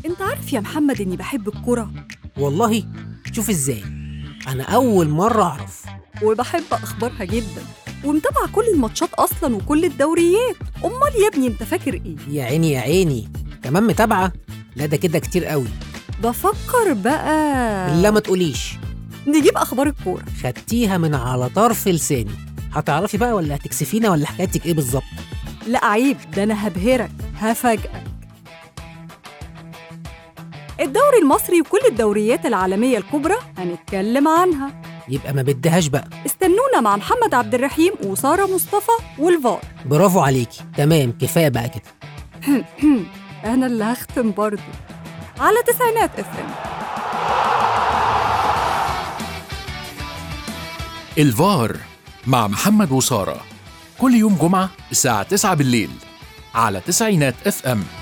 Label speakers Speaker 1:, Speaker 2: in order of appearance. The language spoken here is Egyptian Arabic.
Speaker 1: انت عارف يا محمد اني بحب الكرة
Speaker 2: والله شوف ازاي انا اول مره اعرف
Speaker 1: وبحب اخبارها جدا ومتابعة كل الماتشات اصلا وكل الدوريات امال يا ابني انت فاكر ايه
Speaker 2: يا عيني يا عيني كمان متابعه لا ده كده كتير قوي
Speaker 1: بفكر بقى
Speaker 2: لا ما تقوليش
Speaker 1: نجيب اخبار الكورة
Speaker 2: خدتيها من على طرف لساني هتعرفي بقى ولا هتكسفينا ولا حكايتك ايه بالظبط
Speaker 1: لا عيب ده انا هبهرك هفاجئك الدوري المصري وكل الدوريات العالمية الكبرى هنتكلم عنها
Speaker 2: يبقى ما بدهاش بقى
Speaker 1: استنونا مع محمد عبد الرحيم وسارة مصطفى والفار
Speaker 2: برافو عليكي تمام كفايه بقى كده
Speaker 1: أنا اللي هختم برضه على تسعينات اف ام
Speaker 3: الفار مع محمد وسارة كل يوم جمعة الساعة 9 بالليل على تسعينات اف ام